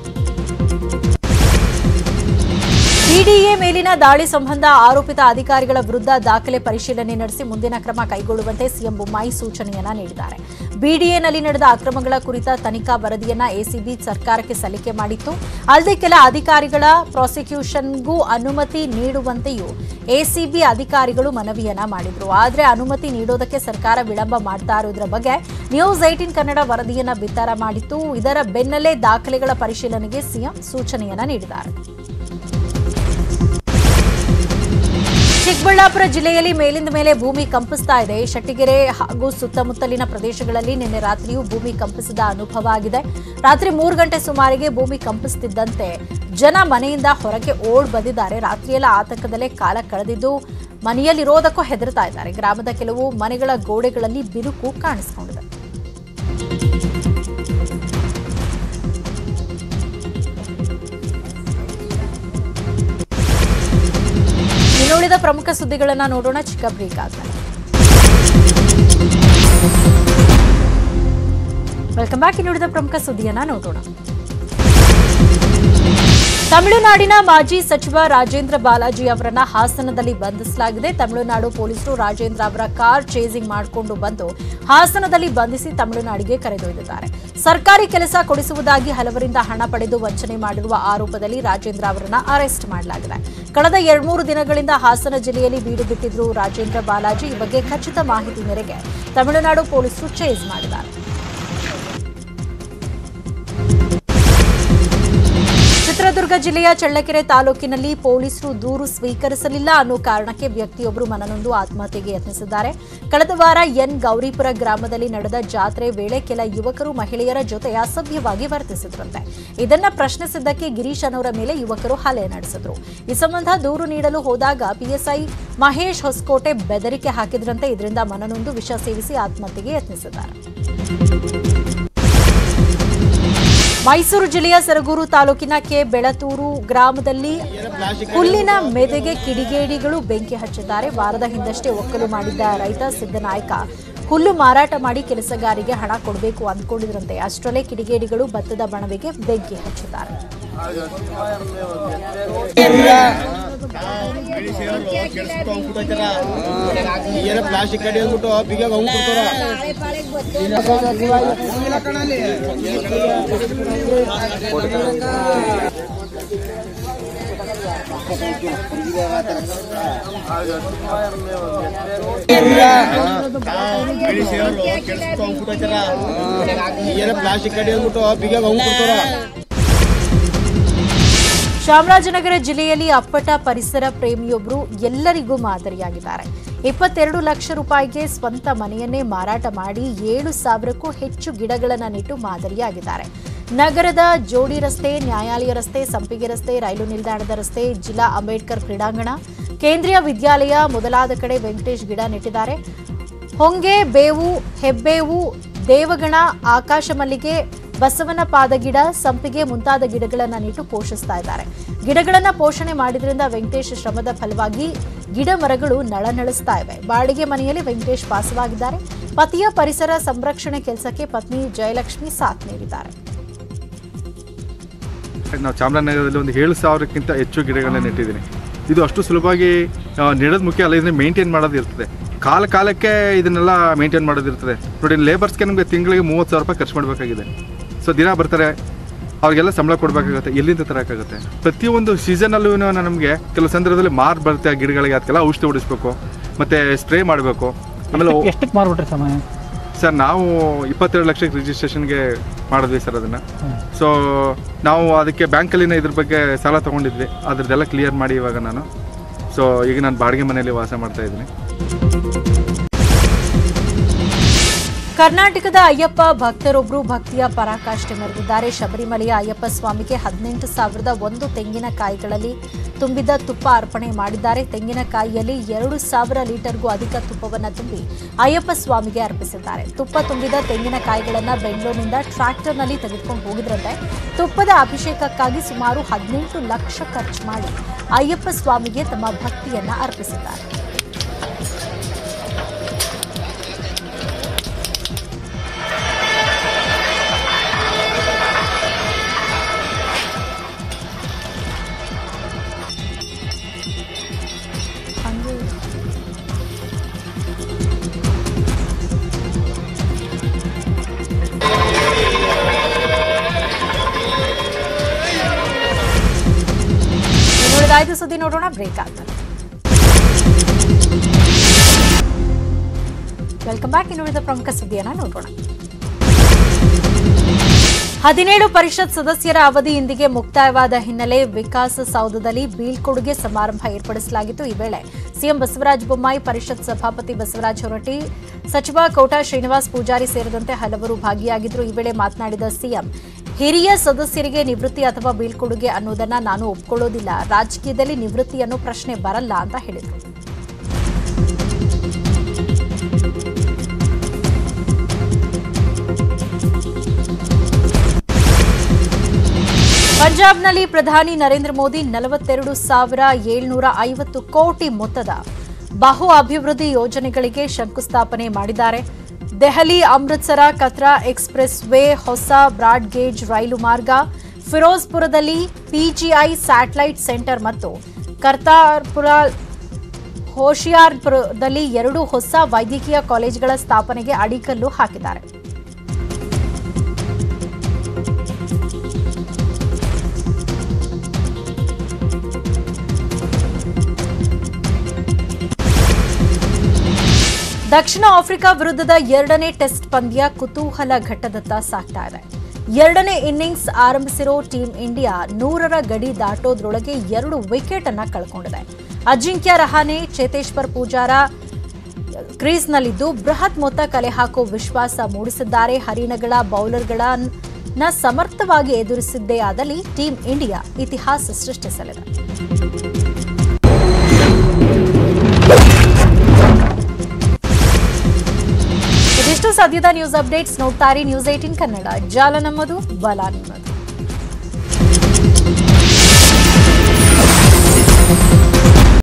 ಬಿಡಿಎ ಮೇಲಿನ ದಾಳಿ ಸಂಬಂಧ ಆರೋಪಿತ ಅಧಿಕಾರಿಗಳ ವಿರುದ್ಧ ದಾಖಲೆ ಪರಿಶೀಲನೆ ನಡೆಸಿ ಮುಂದಿನ ಕ್ರಮ ಕೈಗೊಳ್ಳುವಂತೆ ಸಿಎಂ ಬೊಮ್ಮಾಯಿ ಸೂಚನೆಯನ್ನ ನೀಡಿದ್ದಾರೆ ಬಿಡಿಎನಲ್ಲಿ ನಡೆದ ಅಕ್ರಮಗಳ ಕುರಿತ ತನಿಖಾ ವರದಿಯನ್ನ ಎಸಿಬಿ ಸರ್ಕಾರಕ್ಕೆ ಸಲ್ಲಿಕೆ ಮಾಡಿತ್ತು ಅಲ್ಲದೆ ಕೆಲ ಅಧಿಕಾರಿಗಳ ಪ್ರಾಸಿಕ್ಯೂಷನ್ಗೂ ಅನುಮತಿ ನೀಡುವಂತೆಯೂ ಎಸಿಬಿ ಅಧಿಕಾರಿಗಳು ಮನವಿಯನ್ನ ಮಾಡಿದ್ರು ಆದರೆ ಅನುಮತಿ ನೀಡೋದಕ್ಕೆ ಸರ್ಕಾರ ವಿಳಂಬ ಮಾಡ್ತಾ ಇರೋದ್ರ ಬಗ್ಗೆ ನ್ಯೂಸ್ ಏಟೀನ್ ಕನ್ನಡ ವರದಿಯನ್ನ ಬಿತ್ತರ ಮಾಡಿತ್ತು ಇದರ ಬೆನ್ನಲ್ಲೇ ದಾಖಲೆಗಳ ಪರಿಶೀಲನೆಗೆ ಸಿಎಂ ಸೂಚನೆಯನ್ನ ನೀಡಿದ್ದಾರೆ ಚಿಕ್ಕಬಳ್ಳಾಪುರ ಜಿಲ್ಲೆಯಲ್ಲಿ ಮೇಲಿಂದ ಮೇಲೆ ಭೂಮಿ ಕಂಪಿಸ್ತಾ ಇದೆ ಶೆಟ್ಟಿಗೆರೆ ಹಾಗೂ ಸುತ್ತಮುತ್ತಲಿನ ಪ್ರದೇಶಗಳಲ್ಲಿ ನಿನ್ನೆ ರಾತ್ರಿಯೂ ಭೂಮಿ ಕಂಪಿಸಿದ ಅನುಭವ ಆಗಿದೆ ರಾತ್ರಿ ಮೂರು ಗಂಟೆ ಸುಮಾರಿಗೆ ಭೂಮಿ ಕಂಪಿಸುತ್ತಿದ್ದಂತೆ ಜನ ಮನೆಯಿಂದ ಹೊರಗೆ ಓಡ್ ಬಂದಿದ್ದಾರೆ ರಾತ್ರಿಯೆಲ್ಲ ಆತಂಕದಲ್ಲೇ ಕಾಲ ಕಳೆದಿದ್ದು ಮನೆಯಲ್ಲಿರೋದಕ್ಕೂ ಹೆದರ್ತಾ ಇದ್ದಾರೆ ಗ್ರಾಮದ ಕೆಲವು ಮನೆಗಳ ಗೋಡೆಗಳಲ್ಲಿ ಬಿರುಕು ಕಾಣಿಸಿಕೊಂಡಿದೆ ಇನ್ನುಳಿದ ಪ್ರಮುಖ ಸುದ್ದಿಗಳನ್ನ ನೋಡೋಣ ಚಿಕ್ಕ ಬ್ರೇಕ್ ಆದ್ಮೇಲೆ ವೆಲ್ಕಮ್ ಬ್ಯಾಕ್ ಇನ್ನುಳಿದ ಪ್ರಮುಖ ಸುದ್ದಿಯನ್ನ ನೋಡೋಣ ತಮಿಳುನಾಡಿನ ಮಾಜಿ ಸಚಿವ ರಾಜೇಂದ್ರ ಬಾಲಾಜಿ ಅವರನ್ನ ಹಾಸನದಲ್ಲಿ ಬಂಧಿಸಲಾಗಿದೆ ತಮಿಳುನಾಡು ಪೊಲೀಸರು ರಾಜೇಂದ್ರ ಅವರ ಕಾರ್ ಚೇಸಿಂಗ್ ಮಾಡಿಕೊಂಡು ಬಂದು ಹಾಸನದಲ್ಲಿ ಬಂಧಿಸಿ ತಮಿಳುನಾಡಿಗೆ ಕರೆದೊಯ್ದಿದ್ದಾರೆ ಸರ್ಕಾರಿ ಕೆಲಸ ಕೊಡಿಸುವುದಾಗಿ ಹಲವರಿಂದ ಹಣ ಪಡೆದು ವಂಚನೆ ಮಾಡಿರುವ ಆರೋಪದಲ್ಲಿ ರಾಜೇಂದ್ರ ಅವರನ್ನ ಅರೆಸ್ಟ್ ಮಾಡಲಾಗಿದೆ ಕಳೆದ ಎರಡ್ಮೂರು ದಿನಗಳಿಂದ ಹಾಸನ ಜಿಲ್ಲೆಯಲ್ಲಿ ಬೀಡು ಬಿಟ್ಟಿದ್ರು ರಾಜೇಂದ್ರ ಬಾಲಾಜಿ ಈ ಬಗ್ಗೆ ಖಚಿತ ಮಾಹಿತಿ ಮೇರೆಗೆ ತಮಿಳುನಾಡು ಪೊಲೀಸರು ಚೇಸ್ ಮಾಡಿದ್ದಾರೆ ಚಿತ್ರದುರ್ಗ ಜಿಲ್ಲೆಯ ಚಳ್ಳಕೆರೆ ತಾಲೂಕಿನಲ್ಲಿ ಪೊಲೀಸರು ದೂರು ಸ್ವೀಕರಿಸಲಿಲ್ಲ ಅನ್ನೋ ಕಾರಣಕ್ಕೆ ವ್ಯಕ್ತಿಯೊಬ್ಬರು ಮನನೊಂದು ಆತ್ಮಹತ್ಯೆಗೆ ಯತ್ನಿಸಿದ್ದಾರೆ ಕಳೆದ ವಾರ ಎನ್ ಗೌರಿಪುರ ಗ್ರಾಮದಲ್ಲಿ ನಡೆದ ಜಾತ್ರೆ ವೇಳೆ ಕೆಲ ಯುವಕರು ಮಹಿಳೆಯರ ಜೊತೆ ಅಸಭ್ಯವಾಗಿ ವರ್ತಿಸಿದ್ರಂತೆ ಇದನ್ನ ಪ್ರಶ್ನಿಸಿದ್ದಕ್ಕೆ ಗಿರೀಶ್ ಅನ್ನೋರ ಮೇಲೆ ಯುವಕರು ಹಲ್ಲೆ ನಡೆಸಿದ್ರು ಈ ಸಂಬಂಧ ದೂರು ನೀಡಲು ಹೋದಾಗ ಪಿಎಸ್ಐ ಮಹೇಶ್ ಹೊಸಕೋಟೆ ಬೆದರಿಕೆ ಹಾಕಿದ್ರಂತೆ ಇದರಿಂದ ಮನನೊಂದು ವಿಷ ಸೇವಿಸಿ ಆತ್ಮಹತ್ಯೆಗೆ ಯತ್ನಿಸಿದ್ದಾರೆ ಮೈಸೂರು ಜಿಲ್ಲೆಯ ಸರಗೂರು ತಾಲೂಕಿನ ಕೆ ಬೆಳತೂರು ಗ್ರಾಮದಲ್ಲಿ ಹುಲ್ಲಿನ ಮೆದೆಗೆ ಕಿಡಿಗೇಡಿಗಳು ಬೆಂಕಿ ಹಚ್ಚಿದ್ದಾರೆ ವಾರದ ಹಿಂದಷ್ಟೇ ಒಕ್ಕಲು ಮಾಡಿದ್ದ ರೈತ ಸಿದ್ದನಾಯಕ ಹುಲ್ಲು ಮಾರಾಟ ಮಾಡಿ ಕೆಲಸಗಾರಿಗೆ ಹಣ ಕೊಡಬೇಕು ಅಂದ್ಕೊಂಡಿದ್ರಂತೆ ಅಷ್ಟರಲ್ಲೇ ಕಿಡಿಗೇಡಿಗಳು ಭತ್ತದ ಬಣವೆಗೆ ಬೆಂಕಿ ಹಚ್ಚಿದ್ದಾರೆ ಪ್ಲಾಸ್ಟಿಕ್ ಕಡಿ ಅಂದ್ಬಿಟ್ಟು ಬಿಗ ಅವು ಕೊಡ್ತಾರ ಪ್ಲಾಸ್ಟಿಕ್ ಕಡಿ ಅಂದ್ಬಿಟ್ಟು ಬಿಗ ಅವು ಕೊಡ್ತಾರ ಚಾಮರಾಜನಗರ ಜಿಲ್ಲೆಯಲ್ಲಿ ಅಪ್ಪಟ ಪರಿಸರ ಪ್ರೇಮಿಯೊಬ್ಬರು ಎಲ್ಲರಿಗೂ ಮಾದರಿಯಾಗಿದ್ದಾರೆ ಇಪ್ಪತ್ತೆರಡು ಲಕ್ಷ ರೂಪಾಯಿಗೆ ಸ್ವಂತ ಮನೆಯನ್ನೇ ಮಾರಾಟ ಮಾಡಿ ಏಳು ಸಾವಿರಕ್ಕೂ ಹೆಚ್ಚು ಗಿಡಗಳನ್ನು ನೆಟ್ಟು ಮಾದರಿಯಾಗಿದ್ದಾರೆ ನಗರದ ಜೋಡಿ ರಸ್ತೆ ನ್ಯಾಯಾಲಯ ರಸ್ತೆ ಸಂಪಿಗೆ ರಸ್ತೆ ರೈಲು ನಿಲ್ದಾಣದ ರಸ್ತೆ ಜಿಲ್ಲಾ ಅಂಬೇಡ್ಕರ್ ಕ್ರೀಡಾಂಗಣ ಕೇಂದ್ರೀಯ ವಿದ್ಯಾಲಯ ಮೊದಲಾದ ಕಡೆ ವೆಂಕಟೇಶ್ ಗಿಡ ನೆಟ್ಟಿದ್ದಾರೆ ಹೊಂಗೆ ಬೇವು ಹೆಬ್ಬೇವು ದೇವಗಣ ಆಕಾಶ ಮಲ್ಲಿಗೆ ಬಸವನ ಪಾದಗಿಡ ಸಂಪಿಗೆ ಮುಂತಾದ ಗಿಡಗಳನ್ನು ನೆಟ್ಟು ಪೋಷಿಸ್ತಾ ಇದ್ದಾರೆ ಗಿಡಗಳನ್ನ ಪೋಷಣೆ ಮಾಡಿದ್ರಿಂದ ವೆಂಕಟೇಶ್ ಶ್ರಮದ ಫಲವಾಗಿ ಗಿಡ ಮರಗಳು ನಳನಳಿಸ್ತಾ ಇವೆ ಬಾಡಿಗೆ ಮನೆಯಲ್ಲಿ ವೆಂಕಟೇಶ್ ವಾಸವಾಗಿದ್ದಾರೆ ಪತಿಯ ಪರಿಸರ ಸಂರಕ್ಷಣೆ ಕೆಲಸಕ್ಕೆ ಪತ್ನಿ ಜಯಲಕ್ಷ್ಮಿ ಸಾಥ್ ನೀಡಿದ್ದಾರೆ ನಾವು ಚಾಮರಾಜನಗರದಲ್ಲಿ ಒಂದು ಏಳು ಸಾವಿರಕ್ಕಿಂತ ಹೆಚ್ಚು ಗಿಡಗಳನ್ನ ನೆಟ್ಟಿದ್ದೀನಿ ಇದು ಅಷ್ಟು ಸುಲಭವಾಗಿ ಆ, ನೆಡೋದು ಮುಖ್ಯ ಅಲ್ಲ ಇದನ್ನ ಮೇಂಟೈನ್ ಮಾಡೋದು ಇರ್ತದೆ ಕಾಲ ಕಾಲಕ್ಕೆ ಇದನ್ನೆಲ್ಲ ಮೇಂಟೈನ್ ಮಾಡೋದಿರ್ತದೆ ನೋಡಿ ಲೇಬರ್ಸ್ಗೆ ನಮಗೆ ತಿಂಗಳಿಗೆ ಮೂವತ್ತು ಸಾವಿರ ರೂಪಾಯಿ ಖರ್ಚು ಮಾಡಬೇಕಾಗಿದೆ ಸೊ ದಿನ ಬರ್ತಾರೆ ಅವ್ರಿಗೆಲ್ಲ ಸಂಬಳ ಕೊಡಬೇಕಾಗುತ್ತೆ ಎಲ್ಲಿಂದ ತರೋಕ್ಕಾಗುತ್ತೆ ಪ್ರತಿಯೊಂದು ಸೀಸನಲ್ಲೂ ನಮಗೆ ಕೆಲವು ಸಂದರ್ಭದಲ್ಲಿ ಮಾರ್ ಬರುತ್ತೆ ಆ ಗಿಡಗಳಿಗೆ ಅದಕ್ಕೆಲ್ಲ ಔಷಧಿ ಹೊಡಿಸ್ಬೇಕು ಮತ್ತು ಸ್ಪ್ರೇ ಮಾಡಬೇಕು ಆಮೇಲೆ ಎಷ್ಟಕ್ಕೆ ಮಾರ್ಬಿಟ್ರೆ ಸಮಯ ಸರ್ ನಾವು ಇಪ್ಪತ್ತೆರಡು ಲಕ್ಷಕ್ಕೆ ರಿಜಿಸ್ಟ್ರೇಷನ್ಗೆ ಮಾಡಿದ್ವಿ ಸರ್ ಅದನ್ನು ಸೊ ನಾವು ಅದಕ್ಕೆ ಬ್ಯಾಂಕಲ್ಲಿನ ಇದ್ರ ಬಗ್ಗೆ ಸಾಲ ತೊಗೊಂಡಿದ್ವಿ ಅದ್ರದ್ದೆಲ್ಲ ಕ್ಲಿಯರ್ ಮಾಡಿ ಇವಾಗ ನಾನು ಸೊ ಈಗ ನಾನು ಬಾಡಿಗೆ ಮನೆಯಲ್ಲಿ ವಾಸ ಮಾಡ್ತಾ ಇದ್ದೀನಿ ಕರ್ನಾಟಕದ ಅಯ್ಯಪ್ಪ ಭಕ್ತರೊಬ್ಬರು ಭಕ್ತಿಯ ಪರಾಕಾಷ್ಠೆ ಮೆರೆದಿದ್ದಾರೆ ಶಬರಿಮಲೆಯ ಅಯ್ಯಪ್ಪ ಸ್ವಾಮಿಗೆ ಹದಿನೆಂಟು ಸಾವಿರದ ಒಂದು ತೆಂಗಿನಕಾಯಿಗಳಲ್ಲಿ ತುಂಬಿದ ತುಪ್ಪ ಅರ್ಪಣೆ ಮಾಡಿದ್ದಾರೆ ತೆಂಗಿನಕಾಯಿಯಲ್ಲಿ ಎರಡು ಸಾವಿರ ಲೀಟರ್ಗೂ ಅಧಿಕ ತುಪ್ಪವನ್ನು ತುಂಬಿ ಅಯ್ಯಪ್ಪ ಸ್ವಾಮಿಗೆ ಅರ್ಪಿಸಿದ್ದಾರೆ ತುಪ್ಪ ತುಂಬಿದ ತೆಂಗಿನಕಾಯಿಗಳನ್ನು ಬೆಂಗಳೂರಿನಿಂದ ಟ್ರ್ಯಾಕ್ಟರ್ನಲ್ಲಿ ತೆಗೆದುಕೊಂಡು ಹೋಗಿದ್ರಂತೆ ತುಪ್ಪದ ಅಭಿಷೇಕಕ್ಕಾಗಿ ಸುಮಾರು ಹದಿನೆಂಟು ಲಕ್ಷ ಖರ್ಚು ಮಾಡಿ ಅಯ್ಯಪ್ಪ ಸ್ವಾಮಿಗೆ ತಮ್ಮ ಭಕ್ತಿಯನ್ನ ಅರ್ಪಿಸಿದ್ದಾರೆ ಹಂಗೆ ಇನ್ನುಳಿದಾಯ್ತು ಸುದ್ದಿ ನೋಡೋಣ ಬ್ರೇಕ್ ಆದ್ಮೇಲೆ ವೆಲ್ಕಮ್ ಬ್ಯಾಕ್ ಇನ್ನುಳಿದ ಪ್ರಮುಖ ಸುದ್ದಿಯನ್ನ ನೋಡೋಣ ಹದಿನೇಳು ಪರಿಷತ್ ಸದಸ್ಯರ ಅವಧಿ ಇಂದಿಗೆ ಮುಕ್ತಾಯವಾದ ಹಿನ್ನೆಲೆ ವಿಕಾಸ ಸೌಧದಲ್ಲಿ ಬೀಳ್ಕೊಡುಗೆ ಸಮಾರಂಭ ಏರ್ಪಡಿಸಲಾಗಿತ್ತು ಈ ವೇಳೆ ಸಿಎಂ ಬಸವರಾಜ ಬೊಮ್ಮಾಯಿ ಪರಿಷತ್ ಸಭಾಪತಿ ಬಸವರಾಜ ಹೊರಟ್ಟಿ ಸಚಿವ ಕೋಟಾ ಶ್ರೀನಿವಾಸ್ ಪೂಜಾರಿ ಸೇರಿದಂತೆ ಹಲವರು ಭಾಗಿಯಾಗಿದ್ದರು ಈ ವೇಳೆ ಮಾತನಾಡಿದ ಸಿಎಂ ಹಿರಿಯ ಸದಸ್ಯರಿಗೆ ನಿವೃತ್ತಿ ಅಥವಾ ಬೀಳ್ಕೊಡುಗೆ ಅನ್ನೋದನ್ನ ನಾನು ಒಪ್ಕೊಳ್ಳೋದಿಲ್ಲ ರಾಜಕೀಯದಲ್ಲಿ ನಿವೃತ್ತಿ ಅನ್ನೋ ಪ್ರಶ್ನೆ ಬರಲ್ಲ ಅಂತ ಹೇಳಿದರು ಪಂಜಾಬ್ನಲ್ಲಿ ಪ್ರಧಾನಿ ನರೇಂದ್ರ ಮೋದಿ ನಲವತ್ತೆರಡು ಸಾವಿರ ಏಳ್ನೂರ ಐವತ್ತು ಕೋಟಿ ಮೊತ್ತದ ಬಹು ಅಭಿವೃದ್ಧಿ ಯೋಜನೆಗಳಿಗೆ ಶಂಕುಸ್ಥಾಪನೆ ಮಾಡಿದ್ದಾರೆ ದೆಹಲಿ ಅಮೃತ್ಸರ ಕತ್ರಾ ಎಕ್ಸ್ಪ್ರೆಸ್ ವೇ ಹೊಸ ಬ್ರಾಡ್ ಗೇಜ್ ರೈಲು ಮಾರ್ಗ ಫಿರೋಜ್ಪುರದಲ್ಲಿ ಪಿಜಿಐ ಸ್ಯಾಟಲೈಟ್ ಸೆಂಟರ್ ಮತ್ತು ಕರ್ತಾರ್ಪುರ ಹೋಶಿಯಾರ್ಪುರದಲ್ಲಿ ಎರಡು ಹೊಸ ವೈದ್ಯಕೀಯ ಕಾಲೇಜುಗಳ ಸ್ಥಾಪನೆಗೆ ಅಡಿಕಲ್ಲು ಹಾಕಿದ್ದಾರೆ ದಕ್ಷಿಣ ಆಫ್ರಿಕಾ ವಿರುದ್ಧದ ಎರಡನೇ ಟೆಸ್ಟ್ ಪಂದ್ಯ ಕುತೂಹಲ ಘಟ್ಟದತ್ತ ಸಾಗ್ತಾ ಇದೆ ಎರಡನೇ ಇನ್ನಿಂಗ್ಸ್ ಆರಂಭಿಸಿರೋ ಟೀಂ ಇಂಡಿಯಾ ನೂರರ ಗಡಿ ದಾಟೋದ್ರೊಳಗೆ ಎರಡು ವಿಕೆಟ್ ಅನ್ನ ಕಳ್ಕೊಂಡಿದೆ ಅಜಿಂಕ್ಯ ರಹಾನೆ ಚೇತೇಶ್ವರ್ ಪೂಜಾರ ಕ್ರೀಸ್ನಲ್ಲಿದ್ದು ಬೃಹತ್ ಮೊತ್ತ ಕಲೆ ಹಾಕೋ ವಿಶ್ವಾಸ ಮೂಡಿಸಿದ್ದಾರೆ ಹರಿಣಗಳ ಬೌಲರ್ಗಳನ್ನ ಸಮರ್ಥವಾಗಿ ಎದುರಿಸಿದ್ದೇ ಆದಲ್ಲಿ ಟೀಂ ಇಂಡಿಯಾ ಇತಿಹಾಸ ಸೃಷ್ಟಿಸಲಿದೆ ಇದಿಷ್ಟು ಸದ್ಯದ ನ್ಯೂಸ್ ಅಪ್ಡೇಟ್ಸ್ ನೋಡ್ತಾರೆ ನ್ಯೂಸ್ ಏಟಿನ್ ಕನ್ನಡ ಜಾಲ ನಮ್ಮದು ಬಲ ನಿಮ್ಮದು